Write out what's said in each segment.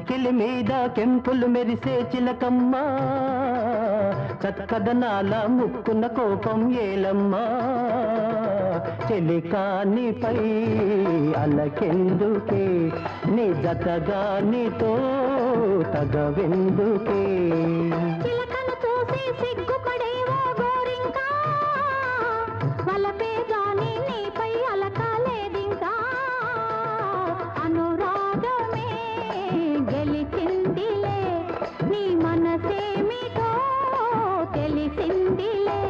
చెక్కిలి మీద కెంపులు మెరిసే చిలకమ్మ చక్కదనాల ముక్కున్న కోపం ఏలమ్మా చెలికానిపై అలకెందుకే నీ జతగా నీతో తగవెందుకే చిలకను చూసి సిగ్గుపడేవో గోరింకా వలపే గాని నీపై అలకాలేదింకా అనురాగమే గెలిచిందిలే నీ మనసేమిటో తెలిసిందిలే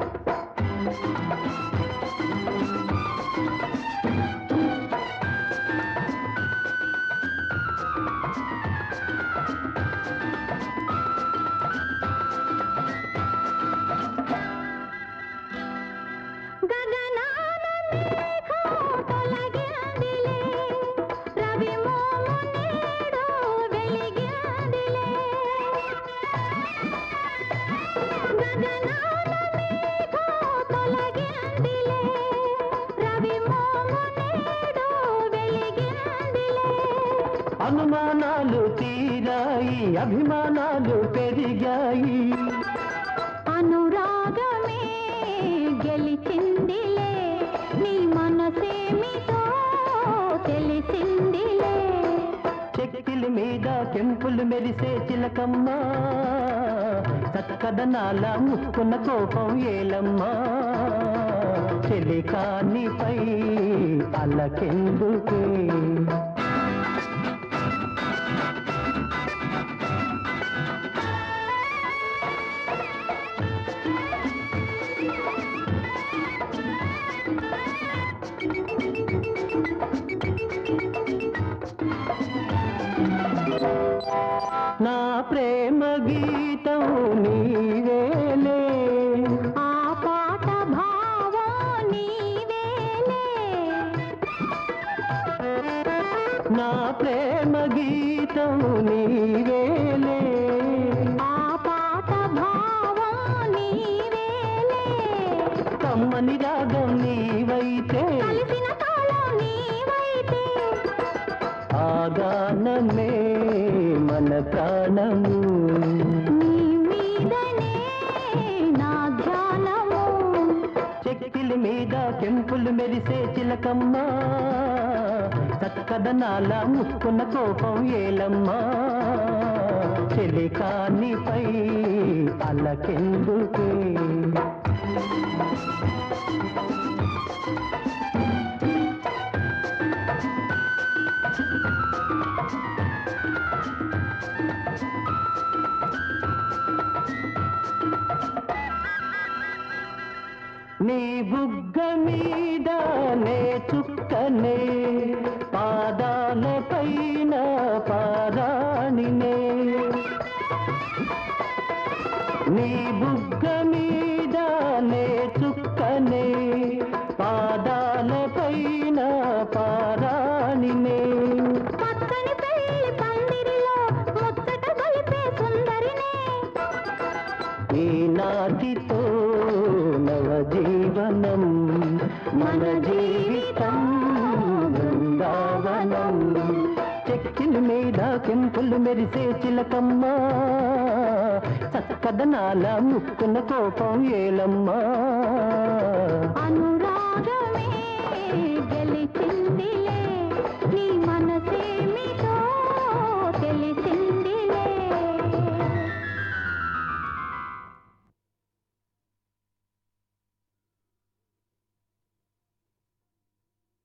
గగనాన మేఘం తొలగిందిలే రవి మోము నేడు వెలిగిందిలే గగనాన మేఘం తొలగిందిలే రవి మోము నేడు వెలిగిందిలే అనుమానాలు తీరాయి అభిమానాలు పెరిగాయి అనురాగమే గెలిచిందిలే నీ మనసేమిటో తెలిసిందిలే చెక్కిలి మీద కెంపులు మెరిసే చిలకమ్మ చక్కదనాల ముక్కున్న కోపం ఏలమ్మా చెలికానిపై అలకెందుకే నా ప్రేమ గీతం నీవేలే ఆ పాట భావం నీవేలే నా ప్రేమ గీతం నీవేలే ఆ పాట భావం నీవేలే కమ్మని రాగం నీవైతే కలిసిన తాళం నీవైతే ఆ గానమే మన ప్రాణము నీ మీదనే నా ధ్యానము చెక్కిలి మీద కెంపులు మెరిసే చిలకమ్మ చక్కదనాల ముక్కున్న కోపం ఏలమ్మా చెలికానిపై అలకెందుకే నీ బుగ్గ మీద నే చుక్కనే పాదాల పైన పారాణినే నీ బుగ్గ మీద నే చుక్కనే పాదాల పైన పారాణినే పచ్చని పెళ్లి పందిరిలో ముచ్చట గొలిపే సుందరినే ఈనాటితో నవజీవనం మన జీవితం బృందావనం చెక్కిలి మీద కెంపులు మెరిసే చిలకమ్మ చక్కదనాల ముక్కున కోపం ఏలమ్మా అనురా